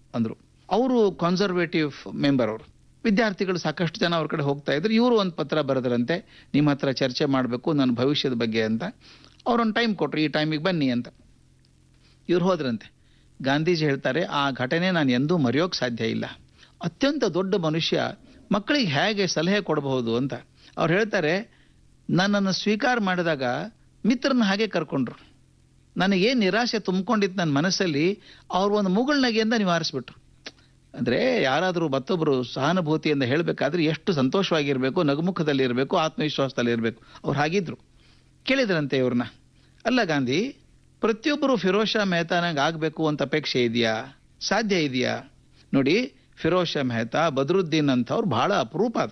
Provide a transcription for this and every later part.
ಅಂದರು ಅವರು conservative member ಅವರು ವಿದ್ಯಾರ್ಥಿಗಳು ಸಾಕಷ್ಟು ಜನ ಅವ್ರ ಕಡೆ ಹೋಗ್ತಾ ಇದ್ರು ಇವರು ಒಂದು ಪತ್ರ ಬರೆದ್ರಂತೆ ನಿಮ್ಮ ಹತ್ರ ಚರ್ಚೆ ಮಾಡಬೇಕು ನನ್ನ ಭವಿಷ್ಯದ ಬಗ್ಗೆ ಅಂತ ಅವ್ರೊಂದು ಟೈಮ್ ಕೊಟ್ರು ಈ ಟೈಮಿಗೆ ಬನ್ನಿ ಅಂತ ಇವ್ರು ಹೋದ್ರಂತೆ ಗಾಂಧೀಜಿ ಹೇಳ್ತಾರೆ ಆ ಘಟನೆ ನಾನು ಎಂದೂ ಮರೆಯೋಕೆ ಸಾಧ್ಯ ಇಲ್ಲ ಅತ್ಯಂತ ದೊಡ್ಡ ಮನುಷ್ಯ ಮಕ್ಕಳಿಗೆ ಹೇಗೆ ಸಲಹೆ ಕೊಡಬಹುದು ಅಂತ ಅವ್ರು ಹೇಳ್ತಾರೆ ನನ್ನನ್ನು ಸ್ವೀಕಾರ ಮಾಡಿದಾಗ ಮಿತ್ರನ ಹಾಗೆ ಕರ್ಕೊಂಡ್ರು ನನಗೇನು ನಿರಾಶೆ ತುಂಬಿಕೊಂಡಿತ್ತು ನನ್ನ ಮನಸ್ಸಲ್ಲಿ ಅವ್ರು ಒಂದು ಮುಗುಳ್ನಗೆಯಿಂದ ನಿವಾರಿಸ್ಬಿಟ್ರು ಅಂದರೆ ಯಾರಾದರೂ ಮತ್ತೊಬ್ಬರು ಸಹಾನುಭೂತಿಯಿಂದ ಹೇಳಬೇಕಾದ್ರೆ ಎಷ್ಟು ಸಂತೋಷವಾಗಿರಬೇಕು ನಗುಮುಖದಲ್ಲಿ ಇರಬೇಕು ಆತ್ಮವಿಶ್ವಾಸದಲ್ಲಿ ಇರಬೇಕು ಅವ್ರು ಹಾಗಿದ್ರು ಕೇಳಿದ್ರಂತೆ ಇವ್ರನ್ನ ಅಲ್ಲ ಗಾಂಧಿ ಪ್ರತಿಯೊಬ್ಬರು ಫಿರೋಜ್ ಶಾ ಮೆಹತಾನಾಗ ಆಗಬೇಕು ಅಂತ ಅಪೇಕ್ಷೆ ಇದೆಯಾ ಸಾಧ್ಯ ಇದೆಯಾ ನೋಡಿ ಫಿರೋಜ್ ಶಾ ಮೆಹತಾ ಬದ್ರುದ್ದೀನ್ ಅಂಥವ್ರು ಬಹಳ ಅಪರೂಪ ಅದು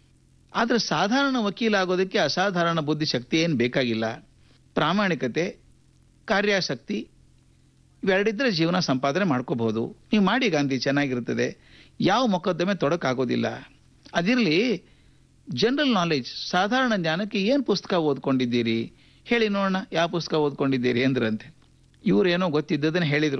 ಆದರೆ ಸಾಧಾರಣ ವಕೀಲ ಆಗೋದಕ್ಕೆ ಅಸಾಧಾರಣ ಬುದ್ಧಿಶಕ್ತಿ ಏನು ಬೇಕಾಗಿಲ್ಲ ಪ್ರಾಮಾಣಿಕತೆ ಕಾರ್ಯಾಸಕ್ತಿ ಇವೆರಡಿದ್ರೆ ಜೀವನ ಸಂಪಾದನೆ ಮಾಡ್ಕೋಬಹುದು ನೀವು ಮಾಡಿ ಗಾಂಧಿ ಚೆನ್ನಾಗಿರ್ತದೆ ಯಾವ ಮೊಕದ್ದಮೆ ತೊಡಕಾಗೋದಿಲ್ಲ ಅದಿರಲಿ ಜನರಲ್ ನಾಲೆಜ್ ಸಾಧಾರಣ ಜ್ಞಾನಕ್ಕೆ ಏನು ಪುಸ್ತಕ ಓದ್ಕೊಂಡಿದ್ದೀರಿ ಹೇಳಿ ನೋಡೋಣ ಯಾವ ಪುಸ್ತಕ ಓದ್ಕೊಂಡಿದ್ದೀರಿ ಅಂದ್ರಂತೆ ಇವರೇನೋ ಗೊತ್ತಿದ್ದದನ್ನು ಹೇಳಿದರು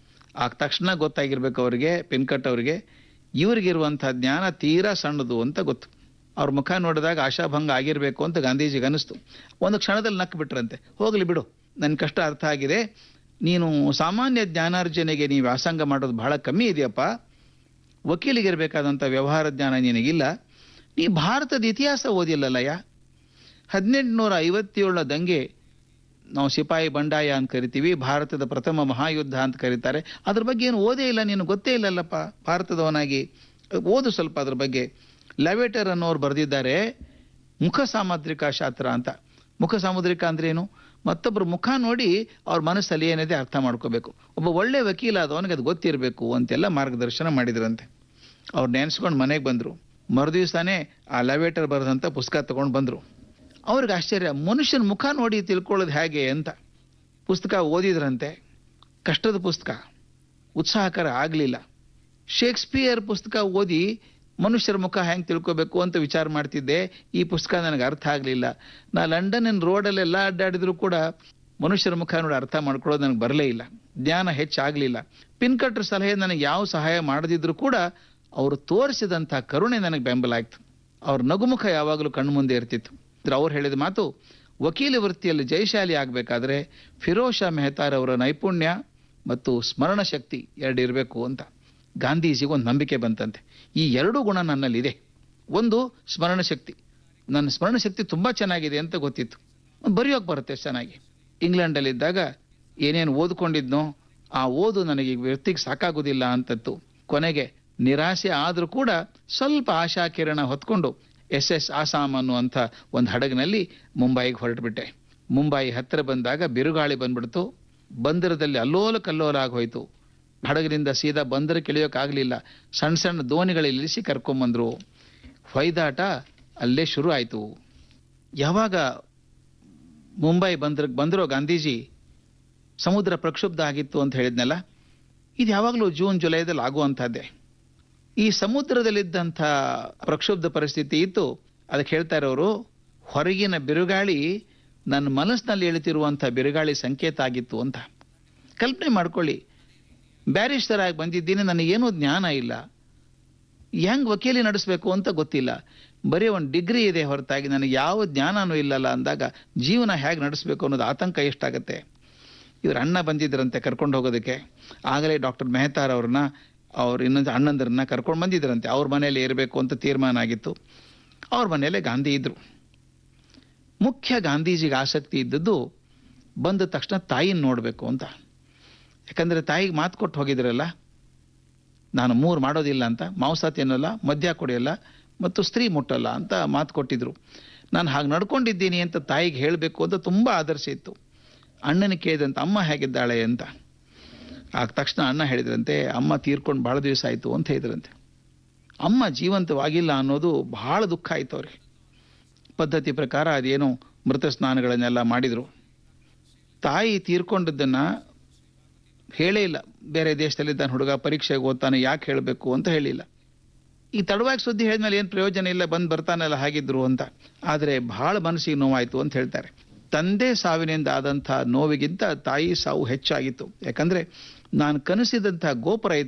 ಆಗ ತಕ್ಷಣ ಗೊತ್ತಾಗಿರ್ಬೇಕು ಅವರಿಗೆ ಪಿನ್ಕಟ್ ಅವರಿಗೆ ಇವ್ರಿಗಿರುವಂಥ ಜ್ಞಾನ ತೀರಾ ಸಣ್ಣದು ಅಂತ ಗೊತ್ತು ಅವ್ರ ಮುಖ ನೋಡಿದಾಗ ಆಶಾಭಂಗ ಆಗಿರಬೇಕು ಅಂತ ಗಾಂಧೀಜಿಗೆ ಅನಿಸ್ತು ಒಂದು ಕ್ಷಣದಲ್ಲಿ ನಕ್ಕು ಬಿಟ್ರಂತೆ ಹೋಗಲಿ ಬಿಡು ನನ್ನ ಕಷ್ಟ ಅರ್ಥ ಆಗಿದೆ ನೀನು ಸಾಮಾನ್ಯ ಜ್ಞಾನಾರ್ಜನೆಗೆ ನೀವು ವ್ಯಾಸಂಗ ಮಾಡೋದು ಬಹಳ ಕಮ್ಮಿ ಇದೆಯಪ್ಪ ವಕೀಲಿಗಿರಬೇಕಾದಂಥ ವ್ಯವಹಾರ ಜ್ಞಾನ ನಿನಗಿಲ್ಲ ನೀ ಭಾರತದ ಇತಿಹಾಸ ಓದಿಲ್ಲಲ್ಲಯ್ಯ ಹದಿನೆಂಟುನೂರ ಐವತ್ತೇಳರ ದಂಗೆ ನಾವು ಸಿಪಾಯಿ ಬಂಡಾಯ ಅಂತ ಕರಿತೀವಿ ಭಾರತದ ಪ್ರಥಮ ಮಹಾಯುದ್ಧ ಅಂತ ಕರೀತಾರೆ ಅದ್ರ ಬಗ್ಗೆ ಏನು ಓದೇ ಇಲ್ಲ ನೀನು ಗೊತ್ತೇ ಇಲ್ಲಲ್ಲಪ್ಪ ಭಾರತದವನಾಗಿ ಓದು ಸ್ವಲ್ಪ ಅದ್ರ ಬಗ್ಗೆ ಲೆವೆಟರ್ ಅನ್ನೋರು ಬರೆದಿದ್ದಾರೆ ಮುಖ ಸಾಮುದ್ರಿಕ ಶಾಸ್ತ್ರ ಅಂತ ಮುಖ ಸಾಮುದ್ರಿಕ ಅಂದ್ರೆ ಏನು ಮತ್ತೊಬ್ಬರ ಮುಖ ನೋಡಿ ಅವ್ರ ಮನಸ್ಸಲ್ಲಿ ಏನಿದೆ ಅರ್ಥ ಮಾಡ್ಕೋಬೇಕು ಒಬ್ಬ ಒಳ್ಳೆ ವಕೀಲ ಆದವನಿಗೆ ಅದು ಗೊತ್ತಿರಬೇಕು ಅಂತೆಲ್ಲ ಮಾರ್ಗದರ್ಶನ ಮಾಡಿದ್ರಂತೆ ಅವ್ರು ನೆನೆಸ್ಕೊಂಡು ಮನೆಗೆ ಬಂದರು ಮರುದಿವ್ಸನೇ ಆ ಲೆವೇಟರ್ ಬರೆದಂಥ ಪುಸ್ತಕ ತಗೊಂಡು ಬಂದರು ಅವ್ರಿಗೆ ಆಶ್ಚರ್ಯ ಮನುಷ್ಯನ ಮುಖ ನೋಡಿ ತಿಳ್ಕೊಳ್ಳೋದು ಹೇಗೆ ಅಂತ ಪುಸ್ತಕ ಓದಿದ್ರಂತೆ ಕಷ್ಟದ ಪುಸ್ತಕ ಉತ್ಸಾಹಕರ ಆಗಲಿಲ್ಲ ಶೇಕ್ಸ್ಪಿಯರ್ ಪುಸ್ತಕ ಓದಿ ಮನುಷ್ಯರ ಮುಖ ಹೆಂಗೆ ತಿಳ್ಕೋಬೇಕು ಅಂತ ವಿಚಾರ ಮಾಡ್ತಿದ್ದೆ ಈ ಪುಸ್ತಕ ನನಗೆ ಅರ್ಥ ಆಗಲಿಲ್ಲ ನಾ ಲಂಡನ್ನಿನ ರೋಡಲ್ಲೆಲ್ಲ ಅಡ್ಡಾಡಿದ್ರು ಕೂಡ ಮನುಷ್ಯರ ಮುಖ ನೋಡಿ ಅರ್ಥ ಮಾಡ್ಕೊಳ್ಳೋದು ನನಗೆ ಬರಲೇ ಇಲ್ಲ ಜ್ಞಾನ ಹೆಚ್ಚಾಗಲಿಲ್ಲ ಪಿನ್ಕಟ್ರ ಸಲಹೆ ನನಗೆ ಯಾವ ಸಹಾಯ ಮಾಡದಿದ್ರು ಕೂಡ ಅವರು ತೋರಿಸಿದಂಥ ಕರುಣೆ ನನಗೆ ಬೆಂಬಲ ಆಯ್ತು ಅವ್ರ ನಗುಮುಖ ಯಾವಾಗಲೂ ಕಣ್ಣು ಮುಂದೆ ಇರ್ತಿತ್ತು ಅವ್ರು ಹೇಳಿದ ಮಾತು ವಕೀಲ ವೃತ್ತಿಯಲ್ಲಿ ಜಯಶಾಲಿ ಆಗಬೇಕಾದ್ರೆ ಫಿರೋಜ್ ಶಾ ಮೆಹತಾರವರ ನೈಪುಣ್ಯ ಮತ್ತು ಸ್ಮರಣ ಶಕ್ತಿ ಎರಡು ಇರಬೇಕು ಅಂತ ಗಾಂಧೀಜಿಗೆ ಒಂದು ನಂಬಿಕೆ ಬಂತಂತೆ ಈ ಎರಡೂ ಗುಣ ನನ್ನಲ್ಲಿದೆ ಒಂದು ಸ್ಮರಣ ಶಕ್ತಿ ನನ್ನ ಸ್ಮರಣ ಶಕ್ತಿ ತುಂಬ ಚೆನ್ನಾಗಿದೆ ಅಂತ ಗೊತ್ತಿತ್ತು ಬರೆಯೋಕೆ ಬರುತ್ತೆ ಚೆನ್ನಾಗಿ ಇಂಗ್ಲೆಂಡಲ್ಲಿದ್ದಾಗ ಏನೇನು ಓದ್ಕೊಂಡಿದ್ನೋ ಆ ಓದು ನನಗೆ ವ್ಯಕ್ತಿಗೆ ಸಾಕಾಗೋದಿಲ್ಲ ಅಂತತ್ತು ಕೊನೆಗೆ ನಿರಾಸೆ ಆದರೂ ಕೂಡ ಸ್ವಲ್ಪ ಆಶಾ ಕಿರಣ ಹೊತ್ಕೊಂಡು ಎಸ್ ಎಸ್ ಆಸಾಮ್ ಅನ್ನುವಂಥ ಒಂದು ಹಡಗಿನಲ್ಲಿ ಮುಂಬೈಗೆ ಹೊರಟುಬಿಟ್ಟೆ ಮುಂಬೈ ಹತ್ತಿರ ಬಂದಾಗ ಬಿರುಗಾಳಿ ಬಂದ್ಬಿಡ್ತು ಬಂದರದಲ್ಲಿ ಅಲ್ಲೋಲ ಕಲ್ಲೋಲ ಆಗೋಯ್ತು ಹಡಗಿನಿಂದ ಸೀದಾ ಬಂದರಕ್ಕೆ ಇಳಿಯೋಕ್ಕಾಗಲಿಲ್ಲ ಸಣ್ಣ ಸಣ್ಣ ದೋಣಿಗಳಲ್ಲಿ ಇಳಿಸಿ ಕರ್ಕೊಂಬಂದರು ಹೊಯ್ದಾಟ ಅಲ್ಲೇ ಶುರು ಆಯಿತು ಯಾವಾಗ ಮುಂಬೈ ಬಂದ್ರಕ್ಕೆ ಬಂದರೋ ಗಾಂಧೀಜಿ ಸಮುದ್ರ ಪ್ರಕ್ಷುಬ್ಧ ಆಗಿತ್ತು ಅಂತ ಹೇಳಿದ್ನಲ್ಲ ಇದು ಯಾವಾಗಲೂ ಜೂನ್ ಜುಲೈದಲ್ಲಿ ಆಗುವಂಥದ್ದೇ ಈ ಸಮುದ್ರದಲ್ಲಿದ್ದಂಥ ಪ್ರಕ್ಷುಬ್ಧ ಪರಿಸ್ಥಿತಿ ಇತ್ತು ಅದಕ್ಕೆ ಹೇಳ್ತಾ ಇರೋರು ಹೊರಗಿನ ಬಿರುಗಾಳಿ ನನ್ನ ಮನಸ್ಸಿನಲ್ಲಿ ಎಳಿತಿರುವಂಥ ಬಿರುಗಾಳಿ ಸಂಕೇತ ಆಗಿತ್ತು ಅಂತ ಕಲ್ಪನೆ ಮಾಡ್ಕೊಳ್ಳಿ ಬ್ಯಾರಿಸ್ಟರ್ ಆಗಿ ಬಂದಿದ್ದೀನಿ ನನಗೇನೂ ಜ್ಞಾನ ಇಲ್ಲ ಹೆಂಗೆ ವಕೀಲಿ ನಡೆಸಬೇಕು ಅಂತ ಗೊತ್ತಿಲ್ಲ ಬರೀ ಒಂದು ಡಿಗ್ರಿ ಇದೆ ಹೊರತಾಗಿ ನನಗೆ ಯಾವ ಜ್ಞಾನನೂ ಇಲ್ಲಲ್ಲ ಅಂದಾಗ ಜೀವನ ಹೇಗೆ ನಡೆಸಬೇಕು ಅನ್ನೋದು ಆತಂಕ ಎಷ್ಟಾಗತ್ತೆ ಇವ್ರ ಅಣ್ಣ ಬಂದಿದ್ರಂತೆ ಕರ್ಕೊಂಡು ಹೋಗೋದಕ್ಕೆ ಆಗಲೇ ಡಾಕ್ಟರ್ ಮೆಹತಾರ್ ಅವ್ರನ್ನ ಅವ್ರ ಇನ್ನೊಂದು ಅಣ್ಣಂದರನ್ನ ಕರ್ಕೊಂಡು ಬಂದಿದ್ರಂತೆ ಅವ್ರ ಮನೆಯಲ್ಲಿ ಇರಬೇಕು ಅಂತ ತೀರ್ಮಾನ ಆಗಿತ್ತು ಅವ್ರ ಮನೆಯಲ್ಲೇ ಗಾಂಧಿ ಇದ್ರು ಮುಖ್ಯ ಗಾಂಧೀಜಿಗೆ ಆಸಕ್ತಿ ಇದ್ದದ್ದು ಬಂದ ತಕ್ಷಣ ತಾಯಿನ ನೋಡಬೇಕು ಅಂತ ಯಾಕಂದರೆ ತಾಯಿಗೆ ಮಾತು ಕೊಟ್ಟು ಹೋಗಿದ್ರಲ್ಲ ನಾನು ಮೂರು ಮಾಡೋದಿಲ್ಲ ಅಂತ ಮಾಂಸ ತಿನ್ನಲ್ಲ ಮದ್ಯ ಕುಡಿಯಲ್ಲ ಮತ್ತು ಸ್ತ್ರೀ ಮುಟ್ಟಲ್ಲ ಅಂತ ಮಾತು ಕೊಟ್ಟಿದ್ರು ನಾನು ಹಾಗೆ ನಡ್ಕೊಂಡಿದ್ದೀನಿ ಅಂತ ತಾಯಿಗೆ ಹೇಳಬೇಕು ಅಂತ ತುಂಬ ಆದರ್ಶ ಇತ್ತು ಅಣ್ಣನ ಕೇಳಿದಂತ ಅಮ್ಮ ಹೇಗಿದ್ದಾಳೆ ಅಂತ ಆಗ ತಕ್ಷಣ ಅಣ್ಣ ಹೇಳಿದ್ರಂತೆ ಅಮ್ಮ ತೀರ್ಕೊಂಡು ಭಾಳ ದಿವಸ ಆಯಿತು ಅಂತ ಹೇಳಿದ್ರಂತೆ ಅಮ್ಮ ಜೀವಂತವಾಗಿಲ್ಲ ಅನ್ನೋದು ಬಹಳ ದುಃಖ ಆಯ್ತು ಅವ್ರಿಗೆ ಪದ್ಧತಿ ಪ್ರಕಾರ ಅದೇನು ಮೃತ ಸ್ನಾನಗಳನ್ನೆಲ್ಲ ಮಾಡಿದರು ತಾಯಿ ತೀರ್ಕೊಂಡದ್ದನ್ನು ಹೇಳೇ ಇಲ್ಲ ಬೇರೆ ದೇಶದಲ್ಲಿದ್ದಾನೆ ಹುಡುಗ ಪರೀಕ್ಷೆಗೆ ಓದ್ತಾನೆ ಯಾಕೆ ಹೇಳಬೇಕು ಅಂತ ಹೇಳಿಲ್ಲ ಈ ತಡವಾಗಿ ಸುದ್ದಿ ಹೇಳಿದ್ಮೇಲೆ ಏನು ಪ್ರಯೋಜನ ಇಲ್ಲ ಬಂದು ಬರ್ತಾನಲ್ಲ ಹಾಗಿದ್ರು ಅಂತ ಆದರೆ ಬಹಳ ಮನಸ್ಸಿಗೆ ನೋವಾಯಿತು ಅಂತ ಹೇಳ್ತಾರೆ ತಂದೆ ಸಾವಿನಿಂದ ಆದಂಥ ನೋವಿಗಿಂತ ತಾಯಿ ಸಾವು ಹೆಚ್ಚಾಗಿತ್ತು ಯಾಕಂದರೆ ನಾನು ಕನಸಿದಂಥ ಗೋಪುರ